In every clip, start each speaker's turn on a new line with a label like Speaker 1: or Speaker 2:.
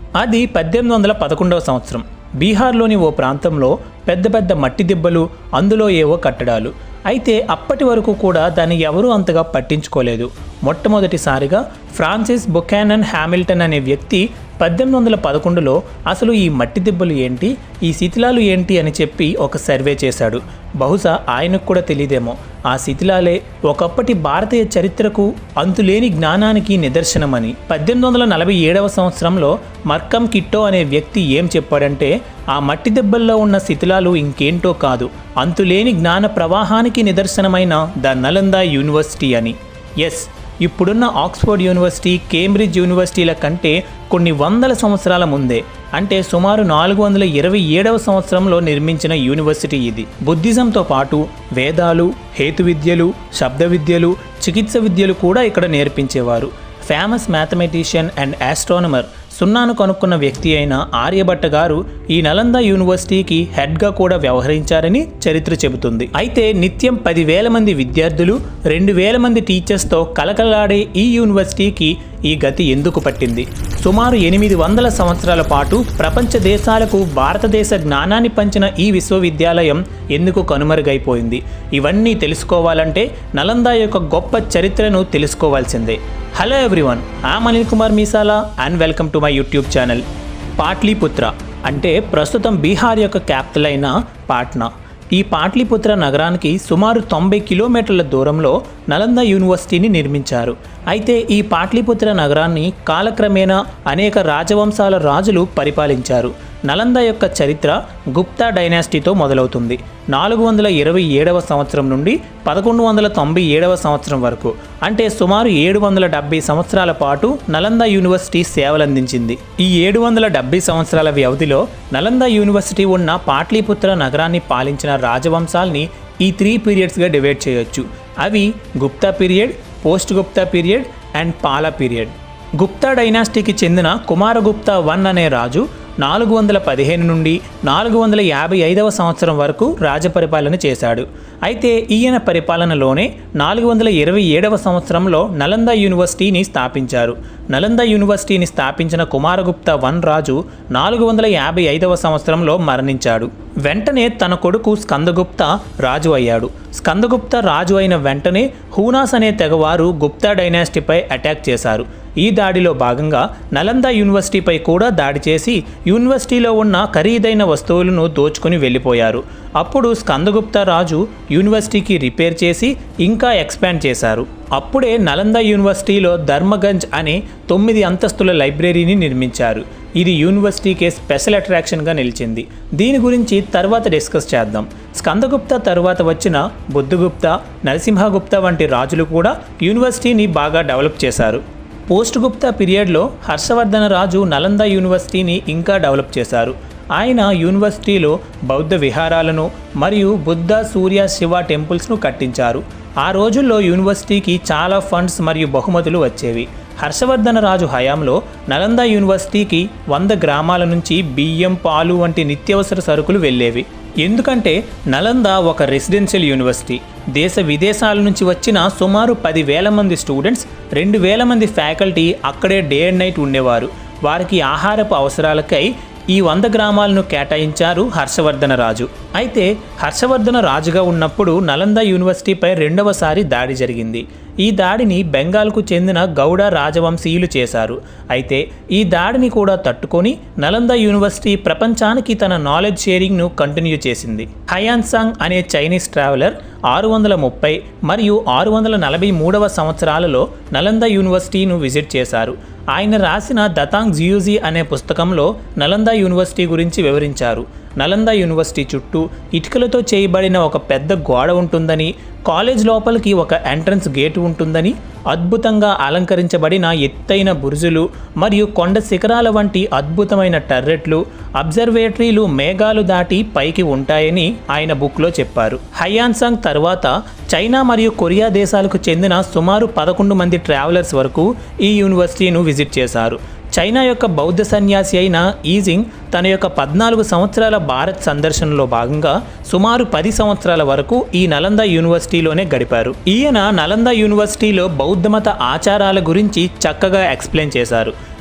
Speaker 1: అది పద్దెనిమిది వందల పదకొండవ సంవత్సరం బీహార్లోని ఓ ప్రాంతంలో పెద్ద పెద్ద మట్టి దిబ్బలు అందులో ఏవో కట్టడాలు అయితే అప్పటి వరకు కూడా దాన్ని ఎవరూ అంతగా పట్టించుకోలేదు మొట్టమొదటిసారిగా ఫ్రాన్సిస్ బొకానన్ హ్యామిల్టన్ అనే వ్యక్తి పద్దెనిమిది వందల పదకొండులో అసలు ఈ మట్టి దిబ్బలు ఏంటి ఈ శిథిలాలు ఏంటి అని చెప్పి ఒక సర్వే చేశాడు బహుశా ఆయనకు కూడా తెలియదేమో ఆ శిథిలాలే ఒకప్పటి భారతీయ చరిత్రకు అంతులేని జ్ఞానానికి నిదర్శనమని పద్దెనిమిది వందల నలభై ఏడవ సంవత్సరంలో మర్కం కిట్టో అనే వ్యక్తి ఏం చెప్పాడంటే ఆ మట్టి దెబ్బల్లో ఉన్న శిథిలాలు ఇంకేంటో కాదు అంతులేని జ్ఞాన ప్రవాహానికి నిదర్శనమైన ద నలంద యూనివర్సిటీ అని ఎస్ ఇప్పుడున్న ఆక్స్ఫర్డ్ యూనివర్సిటీ కేంబ్రిడ్జ్ యూనివర్సిటీల కంటే కొన్ని వందల సంవత్సరాల ముందే అంటే సుమారు నాలుగు వందల ఇరవై ఏడవ సంవత్సరంలో నిర్మించిన యూనివర్సిటీ ఇది బుద్ధిజంతో పాటు వేదాలు హేతు విద్యలు శబ్ద విద్యలు చికిత్స విద్యలు కూడా ఇక్కడ నేర్పించేవారు ఫేమస్ మ్యాథమెటిషియన్ అండ్ ఆస్ట్రానమర్ సున్నాను కనుక్కున్న వ్యక్తి అయిన ఆర్యభట్ట గారు ఈ నలంద యూనివర్సిటీకి హెడ్గా కూడా వ్యవహరించారని చరిత్ర చెబుతుంది అయితే నిత్యం పదివేల మంది విద్యార్థులు రెండు వేల మంది టీచర్స్తో కలకలాడే ఈ యూనివర్సిటీకి ఈ గతి ఎందుకు పట్టింది సుమారు ఎనిమిది వందల సంవత్సరాల పాటు ప్రపంచ దేశాలకు భారతదేశ జ్ఞానాన్ని పంచిన ఈ విశ్వవిద్యాలయం ఎందుకు కనుమరుగైపోయింది ఇవన్నీ తెలుసుకోవాలంటే నలంద యొక్క గొప్ప చరిత్రను తెలుసుకోవాల్సిందే hello everyone I'm Anil Kumar Meesala and welcome to my YouTube channel Pataliputra అంటే ప్రస్తుతం బీహార్ యొక్క క్యాపిటల్ అయిన పాట్నా ఈ పాట్లీపుత్ర నగరానికి సుమారు తొంభై కిలోమీటర్ల దూరంలో నలంద యూనివర్సిటీని నిర్మించారు అయితే ఈ పాట్లీపుత్ర నగరాన్ని కాలక్రమేణా అనేక రాజవంశాల రాజులు పరిపాలించారు నలంద యొక్క చరిత్ర గుప్తా డైనాసిటీతో మొదలవుతుంది నాలుగు వందల ఇరవై ఏడవ సంవత్సరం నుండి పదకొండు వందల తొంభై ఏడవ సంవత్సరం వరకు అంటే సుమారు ఏడు వందల డెబ్బై సంవత్సరాల పాటు నలంద యూనివర్సిటీ సేవలందించింది ఈ ఏడు వందల డెబ్బై సంవత్సరాల వ్యవధిలో నలంద యూనివర్సిటీ ఉన్న పాట్లీపుత్ర నగరాన్ని పాలించిన రాజవంశాల్ని ఈ త్రీ పీరియడ్స్గా డివైడ్ చేయొచ్చు అవి Gupta period post Gupta period and Pala period Gupta డైనాసిటీకి చెందిన కుమారగుప్తా వన్ అనే రాజు నాలుగు వందల పదిహేను నుండి నాలుగు వందల యాభై ఐదవ సంవత్సరం వరకు రాజపరిపాలన చేశాడు అయితే ఈయన పరిపాలనలోనే నాలుగు వందల ఇరవై ఏడవ సంవత్సరంలో నలంద యూనివర్సిటీని స్థాపించారు నలంద యూనివర్సిటీని స్థాపించిన కుమారగుప్త వన్ రాజు నాలుగు వందల యాభై ఐదవ సంవత్సరంలో మరణించాడు వెంటనే తన కొడుకు స్కందగుప్త రాజు అయ్యాడు స్కందగుప్త రాజు అయిన వెంటనే హూనాస్ అనే తెగవారు గుప్తా డైనాసిటీపై అటాక్ చేశారు ఈ దాడిలో భాగంగా నలంద యూనివర్సిటీపై కూడా దాడి చేసి యూనివర్సిటీలో ఉన్న ఖరీదైన వస్తువులను దోచుకుని వెళ్ళిపోయారు అప్పుడు స్కందగుప్త రాజు యూనివర్సిటీకి రిపేర్ చేసి ఇంకా ఎక్స్పాండ్ చేశారు అప్పుడే నలంద యూనివర్సిటీలో ధర్మగంజ్ అనే తొమ్మిది అంతస్తుల లైబ్రరీని నిర్మించారు ఇది యూనివర్సిటీకే స్పెషల్ అట్రాక్షన్గా నిలిచింది దీని గురించి తర్వాత డిస్కస్ చేద్దాం స్కందగుప్త తర్వాత వచ్చిన బుద్ధగుప్త నరసింహగుప్త వంటి రాజులు కూడా యూనివర్సిటీని బాగా డెవలప్ చేశారు పోస్ట్ గుప్తా పీరియడ్లో హర్షవర్ధన రాజు నలంద యూనివర్సిటీని ఇంకా డెవలప్ చేశారు ఆయన యూనివర్సిటీలో బౌద్ధ విహారాలను మరియు బుద్ధ సూర్య శివ టెంపుల్స్ను కట్టించారు ఆ రోజుల్లో యూనివర్సిటీకి చాలా ఫండ్స్ మరియు బహుమతులు వచ్చేవి హర్షవర్ధన రాజు హయాంలో నలంద యూనివర్సిటీకి వంద గ్రామాల నుంచి బియ్యం పాలు వంటి నిత్యావసర సరుకులు వెళ్ళేవి ఎందుకంటే నలంద ఒక రెసిడెన్షియల్ యూనివర్సిటీ దేశ విదేశాల నుంచి వచ్చిన సుమారు పదివేల మంది స్టూడెంట్స్ రెండు వేల మంది ఫ్యాకల్టీ అక్కడే డే అండ్ నైట్ ఉండేవారు వారికి ఆహారపు అవసరాలకై ఈ వంద గ్రామాలను కేటాయించారు హర్షవర్ధన రాజు అయితే హర్షవర్ధన రాజుగా ఉన్నప్పుడు నలంద యూనివర్సిటీపై రెండవసారి దాడి జరిగింది ఈ దాడిని బెంగాల్కు చెందిన గౌడ రాజవంశీయులు చేశారు అయితే ఈ దాడిని కూడా తట్టుకొని నలంద యూనివర్సిటీ ప్రపంచానికి తన నాలెడ్జ్ షేరింగ్ను కంటిన్యూ చేసింది హయాన్సాంగ్ అనే చైనీస్ ట్రావెలర్ ఆరు వందల ముప్పై మరియు ఆరు వందల నలభై మూడవ సంవత్సరాలలో నలంద యూనివర్సిటీను విజిట్ చేశారు ఆయన రాసిన దతాంగ్ జియూజీ అనే పుస్తకంలో నలంద యూనివర్సిటీ గురించి వివరించారు నలంద యూనివర్సిటీ చుట్టూ ఇటుకలతో చేయబడిన ఒక పెద్ద గోడ ఉంటుందని కాలేజ్ లోపలికి ఒక ఎంట్రన్స్ గేటు ఉంటుందని అద్భుతంగా అలంకరించబడిన ఎత్తైన బురుజులు మరియు కొండ శిఖరాల వంటి అద్భుతమైన టర్రెట్లు అబ్జర్వేటరీలు మేఘాలు దాటి పైకి ఉంటాయని ఆయన బుక్లో చెప్పారు హయాన్సాంగ్ తర్వాత చైనా మరియు కొరియా దేశాలకు చెందిన సుమారు పదకొండు మంది ట్రావెలర్స్ వరకు ఈ యూనివర్సిటీను విజిట్ చేశారు చైనా యొక్క బౌద్ధ సన్యాసి అయిన ఈజింగ్ తన యొక్క పద్నాలుగు సంవత్సరాల భారత్ సందర్శనలో భాగంగా సుమారు పది సంవత్సరాల వరకు ఈ నలంద యూనివర్సిటీలోనే గడిపారు ఈయన నలంద యూనివర్సిటీలో బౌద్ధమత ఆచారాల గురించి చక్కగా ఎక్స్ప్లెయిన్ చేశారు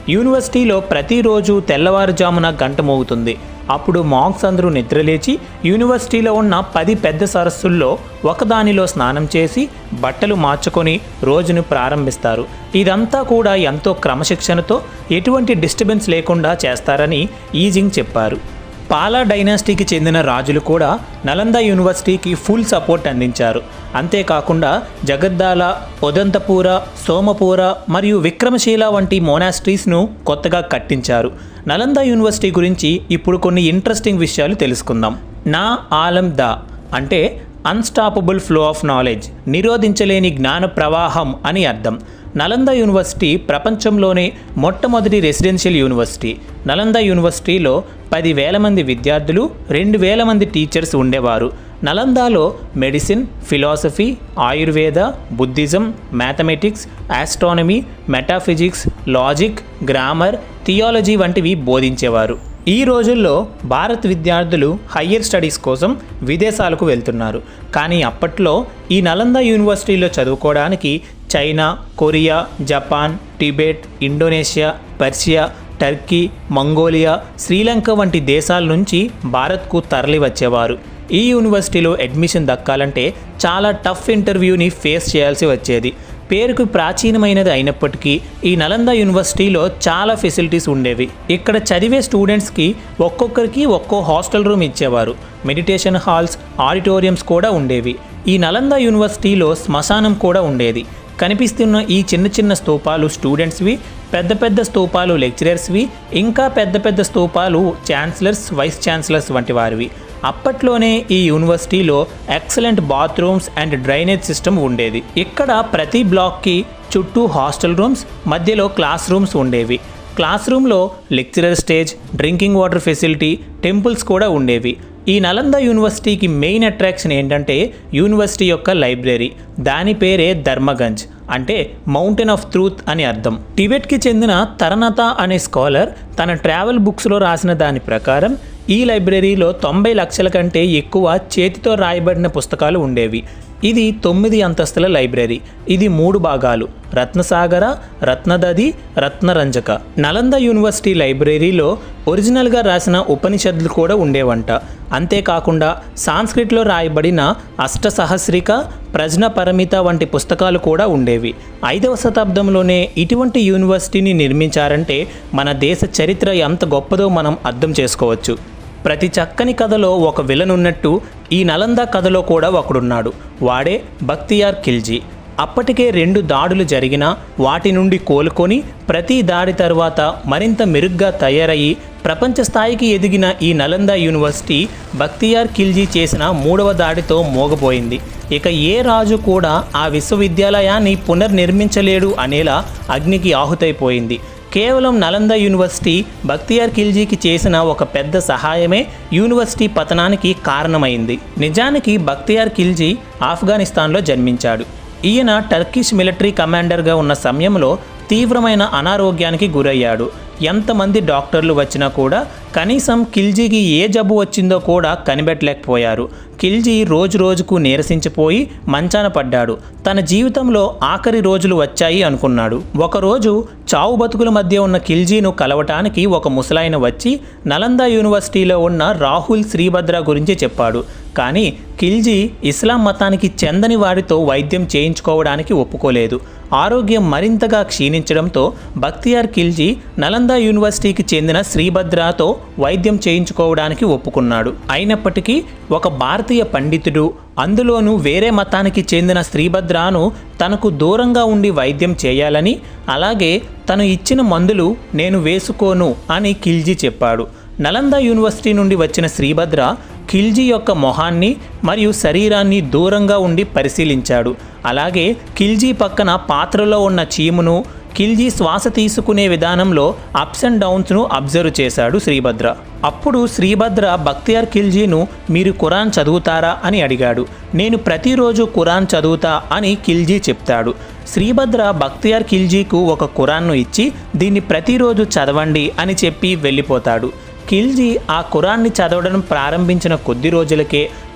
Speaker 1: యూనివర్సిటీలో ప్రతిరోజు తెల్లవారుజామున గంట మోగుతుంది అప్పుడు మాంక్స్ అందరూ నిద్రలేచి యూనివర్సిటీలో ఉన్న పది పెద్ద సరస్సుల్లో ఒకదానిలో స్నానం చేసి బట్టలు మార్చుకొని రోజును ప్రారంభిస్తారు ఇదంతా కూడా ఎంతో క్రమశిక్షణతో ఎటువంటి డిస్టర్బెన్స్ లేకుండా చేస్తారని ఈజింగ్ చెప్పారు పాలా డైనాసిటీకి చెందిన రాజులు కూడా నలంద యూనివర్సిటీకి ఫుల్ సపోర్ట్ అందించారు అంతేకాకుండా జగద్దాల ఒదంతపూర సోమపూర మరియు విక్రమశీల వంటి మోనాస్ట్రీస్ను కొత్తగా కట్టించారు నలంద యూనివర్సిటీ గురించి ఇప్పుడు కొన్ని ఇంట్రెస్టింగ్ విషయాలు తెలుసుకుందాం నా ఆలం ద అంటే అన్స్టాపబుల్ ఫ్లో ఆఫ్ నాలెడ్జ్ నిరోధించలేని జ్ఞాన ప్రవాహం అని అర్థం నలంద యూనివర్సిటీ ప్రపంచంలోనే మొట్టమొదటి రెసిడెన్షియల్ యూనివర్సిటీ నలంద యూనివర్సిటీలో పదివేల మంది విద్యార్థులు రెండు వేల మంది టీచర్స్ ఉండేవారు నలందాలో medicine philosophy Ayurveda Buddhism mathematics astronomy metaphysics logic grammar theology వంటివి బోధించేవారు ఈ రోజుల్లో భారత్ విద్యార్థులు హయ్యర్ స్టడీస్ కోసం విదేశాలకు వెళ్తున్నారు కానీ అప్పట్లో ఈ నలంద యూనివర్సిటీలో చదువుకోవడానికి China Korea Japan Tibet Indonesia Persia Turkey Mongolia Sri Lanka వంటి దేశాల నుంచి భారత్కు తరలి వచ్చేవారు ఈ యూనివర్సిటీలో అడ్మిషన్ దక్కాలంటే చాలా టఫ్ ఇంటర్వ్యూని ఫేస్ చేయాల్సి వచ్చేది పేరుకు ప్రాచీనమైనది అయినప్పటికీ ఈ నలంద యూనివర్సిటీలో చాలా ఫెసిలిటీస్ ఉండేవి ఇక్కడ చదివే స్టూడెంట్స్కి ఒక్కొక్కరికి ఒక్కో హాస్టల్ రూమ్ ఇచ్చేవారు మెడిటేషన్ హాల్స్ ఆడిటోరియంస్ కూడా ఉండేవి ఈ నలంద యూనివర్సిటీలో శ్మశానం కూడా ఉండేది కనిపిస్తున్న ఈ చిన్న చిన్న స్తూపాలు స్టూడెంట్స్వి పెద్ద పెద్ద స్తూపాలు లెక్చరర్స్వి ఇంకా పెద్ద పెద్ద స్తూపాలు ఛాన్సలర్స్ వైస్ ఛాన్సలర్స్ వంటి వారివి అప్పట్లోనే ఈ యూనివర్సిటీలో excellent bathrooms and drainage system ఉండేది ఇక్కడ ప్రతి బ్లాక్కి చుట్టూ హాస్టల్ రూమ్స్ మధ్యలో క్లాస్ రూమ్స్ ఉండేవి క్లాస్ రూమ్లో lecturer stage drinking water facility temples కూడా ఉండేవి ఈ నలంద యూనివర్సిటీకి మెయిన్ అట్రాక్షన్ ఏంటంటే యూనివర్సిటీ యొక్క లైబ్రరీ దాని పేరే ధర్మగంజ్ అంటే మౌంటైన్ ఆఫ్ ట్రూత్ అని అర్థం టిబెట్కి చెందిన తరనత అనే స్కాలర్ తన ట్రావెల్ బుక్స్లో రాసిన దాని ప్రకారం ఈ లైబ్రరీలో తొంభై లక్షల కంటే ఎక్కువ చేతితో రాయబడిన పుస్తకాలు ఉండేవి ఇది తొమ్మిది అంతస్తుల లైబ్రరీ ఇది మూడు భాగాలు రత్నసాగర రత్నదది రత్నరంజక నలంద యూనివర్సిటీ లైబ్రరీలో ఒరిజినల్గా రాసిన ఉపనిషత్తులు కూడా ఉండేవంట అంతేకాకుండా సాంస్క్రిట్లో రాయబడిన అష్టసహస్రిక ప్రజ్న పరమిత వంటి పుస్తకాలు కూడా ఉండేవి ఐదవ శతాబ్దంలోనే ఇటువంటి యూనివర్సిటీని నిర్మించారంటే మన దేశ చరిత్ర ఎంత గొప్పదో మనం అర్థం చేసుకోవచ్చు ప్రతి చక్కని కథలో ఒక విలన్ ఉన్నట్టు ఈ నలంద కథలో కూడా ఒకడున్నాడు వాడే బక్తియార్ ఖిల్జీ అప్పటికే రెండు దాడులు జరిగినా వాటి నుండి కోలుకొని ప్రతి దాడి తర్వాత మరింత మెరుగ్గా తయారయ్యి ప్రపంచ స్థాయికి ఎదిగిన ఈ నలంద యూనివర్సిటీ బక్తియార్ ఖిల్జీ చేసిన మూడవ దాడితో మోగపోయింది ఇక ఏ రాజు కూడా ఆ విశ్వవిద్యాలయాన్ని పునర్నిర్మించలేడు అనేలా అగ్నికి ఆహుతైపోయింది కేవలం నలంద యూనివర్సిటీ బక్తియార్ ఖిల్జీకి చేసిన ఒక పెద్ద సహాయమే యూనివర్సిటీ పతనానికి కారణమైంది నిజానికి బక్తియార్ ఖిల్జీ ఆఫ్ఘనిస్తాన్లో జన్మించాడు ఈయన టర్కిష్ మిలిటరీ కమాండర్గా ఉన్న సమయంలో తీవ్రమైన అనారోగ్యానికి గురయ్యాడు ఎంతమంది డాక్టర్లు వచ్చినా కూడా కనీసం కిల్జీకి ఏ జబ్బు వచ్చిందో కూడా కనిపెట్టలేకపోయారు కిల్జీ రోజు రోజుకు నీరసించిపోయి మంచాన పడ్డాడు తన జీవితంలో ఆఖరి రోజులు వచ్చాయి అనుకున్నాడు ఒకరోజు చావు బతుకుల మధ్య ఉన్న కిల్జీను కలవటానికి ఒక ముసలాయన వచ్చి నలంద యూనివర్సిటీలో ఉన్న రాహుల్ శ్రీభద్ర గురించి చెప్పాడు కానీ కిల్జీ ఇస్లాం మతానికి చెందని వారితో వైద్యం చేయించుకోవడానికి ఒప్పుకోలేదు ఆరోగ్యం మరింతగా క్షీణించడంతో బక్తియార్ ఖిల్జీ నలంద యూనివర్సిటీకి చెందిన శ్రీభద్రతో వైద్యం చేయించుకోవడానికి ఒప్పుకున్నాడు అయినప్పటికీ ఒక భారతీయ పండితుడు అందులోనూ వేరే మతానికి చెందిన శ్రీభద్రాను తనకు దూరంగా ఉండి వైద్యం చేయాలని అలాగే తను ఇచ్చిన మందులు నేను వేసుకోను అని ఖిల్జీ చెప్పాడు నలంద యూనివర్సిటీ నుండి వచ్చిన శ్రీభద్ర ఖిల్జీ యొక్క మొహాన్ని మరియు శరీరాన్ని దూరంగా ఉండి పరిశీలించాడు అలాగే ఖిల్జీ పక్కన పాత్రలో ఉన్న చీమును ఖిల్జీ శ్వాస తీసుకునే విధానంలో అప్స్ అండ్ డౌన్స్ను అబ్జర్వ్ చేశాడు శ్రీభద్ర అప్పుడు శ్రీభద్ర బక్తియార్ ఖిల్జీను మీరు ఖురాన్ చదువుతారా అని అడిగాడు నేను ప్రతిరోజు ఖురాన్ చదువుతా అని ఖిల్జీ చెప్తాడు శ్రీభద్ర బక్తియార్ ఖిల్జీకు ఒక ఖురాన్ను ఇచ్చి దీన్ని ప్రతిరోజు చదవండి అని చెప్పి వెళ్ళిపోతాడు ఖిల్జీ ఆ ఖురాన్ని చదవడం ప్రారంభించిన కొద్ది రోజులకే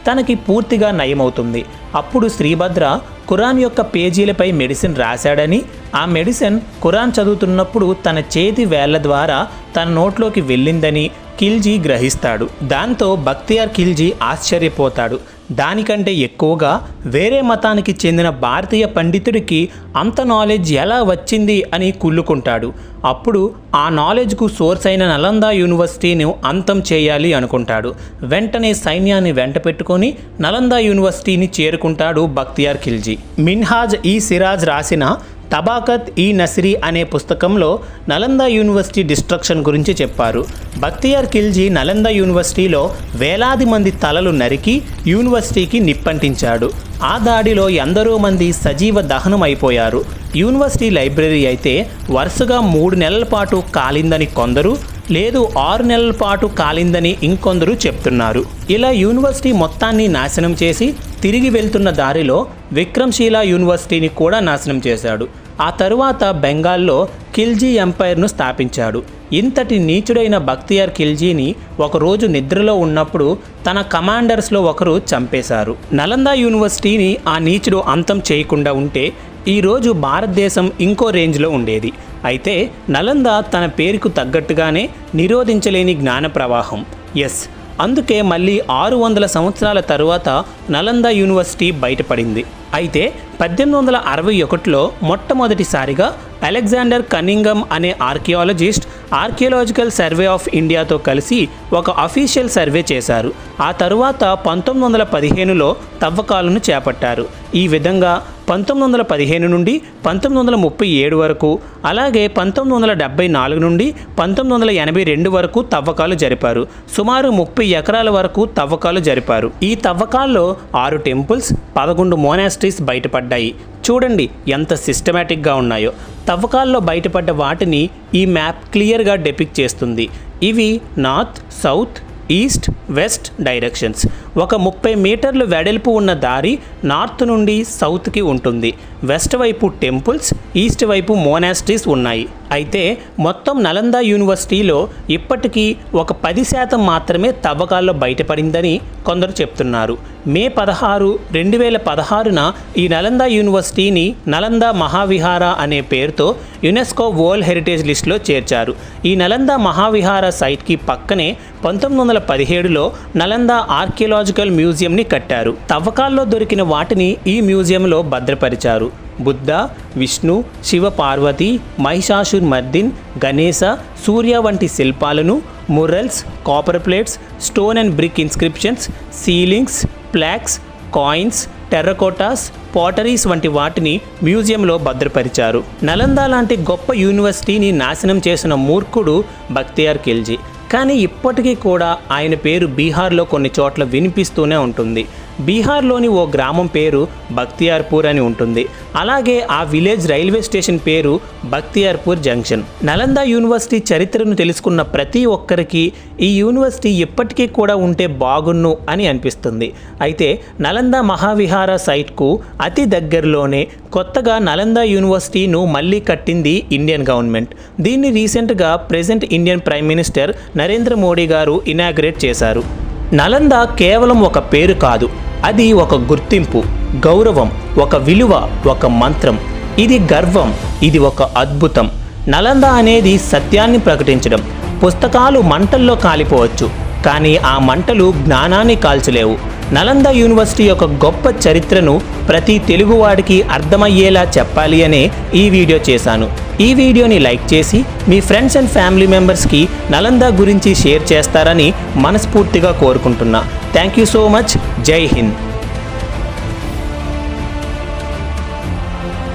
Speaker 1: తనకి పూర్తిగా నయమవుతుంది అప్పుడు శ్రీభద్ర ఖురాన్ యొక్క పేజీలపై మెడిసిన్ రాశాడని ఆ మెడిసిన్ ఖురాన్ చదువుతున్నప్పుడు తన చేతి వేళ్ల ద్వారా తన నోట్లోకి వెళ్ళిందని ఖిల్జీ గ్రహిస్తాడు దాంతో బక్తియార్ ఖిల్జీ ఆశ్చర్యపోతాడు దానికంటే ఎక్కువగా వేరే మతానికి చెందిన భారతీయ పండితుడికి అంత నాలెడ్జ్ ఎలా వచ్చింది అని కుళ్ళుకుంటాడు అప్పుడు ఆ నాలెడ్జ్కు సోర్స్ అయిన నలంద యూనివర్సిటీని అంతం చేయాలి అనుకుంటాడు వెంటనే సైన్యాన్ని వెంట పెట్టుకొని నలంద యూనివర్సిటీని చేరుకుంటాడు బక్తియార్ ఖిల్జీ మిన్హాజ్ ఈ సిరాజ్ రాసిన తబాకత్ ఈ నసిరీ అనే పుస్తకంలో నలంద యూనివర్సిటీ డిస్ట్రక్షన్ గురించి చెప్పారు బక్తియార్ ఖిల్జీ నలంద యూనివర్సిటీలో వేలాది మంది తలలు నరికి యూనివర్సిటీకి నిప్పంటించాడు ఆ దాడిలో ఎందరో మంది సజీవ దహనం అయిపోయారు యూనివర్సిటీ లైబ్రరీ అయితే వరుసగా మూడు నెలల పాటు కాలిందని కొందరు లేదు ఆరు నెలల పాటు కాలిందని ఇంకొందరు చెప్తున్నారు ఇలా యూనివర్సిటీ మొత్తాన్ని నాశనం చేసి తిరిగి వెళ్తున్న దారిలో విక్రమ్శీల యూనివర్సిటీని కూడా నాశనం చేశాడు ఆ తరువాత బెంగాల్లో ఖిల్జీ ఎంపైర్ను స్థాపించాడు ఇంతటి నీచుడైన బక్తియార్ ఖిల్జీని ఒకరోజు నిద్రలో ఉన్నప్పుడు తన కమాండర్స్లో ఒకరు చంపేశారు నలంద యూనివర్సిటీని ఆ నీచుడు అంతం చేయకుండా ఉంటే ఈరోజు భారతదేశం ఇంకో రేంజ్లో ఉండేది అయితే నలంద తన పేరుకు తగ్గట్టుగానే నిరోధించలేని జ్ఞాన ప్రవాహం ఎస్ అందుకే మళ్ళీ ఆరు వందల సంవత్సరాల తరువాత నలంద యూనివర్సిటీ బయటపడింది అయితే పద్దెనిమిది వందల అరవై ఒకటిలో మొట్టమొదటిసారిగా అలెగ్జాండర్ కనింగమ్ అనే ఆర్కియాలజిస్ట్ ఆర్కియాలజికల్ సర్వే ఆఫ్ ఇండియాతో కలిసి ఒక అఫీషియల్ సర్వే చేశారు ఆ తరువాత పంతొమ్మిది వందల పదిహేనులో తవ్వకాలను చేపట్టారు ఈ విధంగా పంతొమ్మిది వందల పదిహేను నుండి పంతొమ్మిది వందల ముప్పై ఏడు వరకు అలాగే పంతొమ్మిది వందల డెబ్బై నాలుగు నుండి పంతొమ్మిది వందల ఎనభై రెండు వరకు తవ్వకాలు జరిపారు సుమారు ముప్పై ఎకరాల వరకు తవ్వకాలు జరిపారు ఈ తవ్వకాల్లో ఆరు టెంపుల్స్ పదకొండు మోనాస్ట్రీస్ బయటపడ్డాయి చూడండి ఎంత సిస్టమేటిక్గా ఉన్నాయో తవ్వకాల్లో బయటపడ్డ వాటిని ఈ మ్యాప్ క్లియర్గా డెపిక్ట్ చేస్తుంది ఇవి north south east west directions ఒక ముప్పై మీటర్లు వెడల్పు ఉన్న దారి నార్త్ నుండి సౌత్కి ఉంటుంది వెస్ట్ వైపు టెంపుల్స్ ఈస్ట్ వైపు మోనాస్ట్రీస్ ఉన్నాయి అయితే మొత్తం నలంద యూనివర్సిటీలో ఇప్పటికీ ఒక పది శాతం మాత్రమే తవ్వకాల్లో బయటపడిందని కొందరు చెప్తున్నారు మే పదహారు రెండు వేల పదహారున ఈ నలంద యూనివర్సిటీని నలంద మహావిహార అనే పేరుతో యునెస్కో వరల్డ్ హెరిటేజ్ లిస్టులో చేర్చారు ఈ నలంద మహావిహార సైట్కి పక్కనే పంతొమ్మిది వందల పదిహేడులో నలంద ఆర్కియలాజికల్ మ్యూజియంని కట్టారు తవ్వకాల్లో దొరికిన వాటిని ఈ మ్యూజియంలో భద్రపరిచారు బుద్ధ విష్ణు శివ పార్వతి మహిషాసుర్ మర్దిన్ గణేశ సూర్య వంటి శిల్పాలను murals copper plates stone and brick inscriptions sealings plaques coins terracottas potteries వంటి వాటిని మ్యూజియంలో భద్రపరిచారు నలంద లాంటి గొప్ప యూనివర్సిటీని నాశనం చేసిన మూర్ఖుడు బక్తియార్ ఖిల్జీ కానీ ఇప్పటికీ కూడా ఆయన పేరు బీహార్లో కొన్ని చోట్ల వినిపిస్తూనే ఉంటుంది బీహార్లోని ఓ గ్రామం పేరు బక్తియార్పూర్ అని ఉంటుంది అలాగే ఆ విలేజ్ రైల్వే స్టేషన్ పేరు బక్తియార్పూర్ జంక్షన్ నలంద యూనివర్సిటీ చరిత్రను తెలుసుకున్న ప్రతి ఒక్కరికి ఈ యూనివర్సిటీ ఇప్పటికీ కూడా ఉంటే బాగున్ను అని అనిపిస్తుంది అయితే నలంద మహావిహార సైట్కు అతి దగ్గరలోనే కొత్తగా నలంద యూనివర్సిటీను మళ్ళీ కట్టింది ఇండియన్ గవర్నమెంట్ దీన్ని రీసెంట్గా present Indian prime minister Narendra Modi garu inaugurate చేశారు నలంద కేవలం ఒక పేరు కాదు అది ఒక గుర్తింపు గౌరవం ఒక విలువ ఒక మంత్రం ఇది గర్వం ఇది ఒక అద్భుతం నలంద అనేది సత్యాన్ని ప్రకటించడం పుస్తకాలు మంటల్లో కాలిపోవచ్చు కానీ ఆ మంటలు జ్ఞానాన్ని కాల్చలేవు నలంద యూనివర్సిటీ యొక్క గొప్ప చరిత్రను ప్రతి తెలుగువాడికి అర్థమయ్యేలా చెప్పాలి అనే ఈ వీడియో చేశాను ఈ వీడియోని లైక్ చేసి మీ ఫ్రెండ్స్ అండ్ ఫ్యామిలీ మెంబర్స్కి నలంద గురించి షేర్ చేస్తారని మనస్ఫూర్తిగా కోరుకుంటున్నా థ్యాంక్ యూ సో మచ్ జై హింద్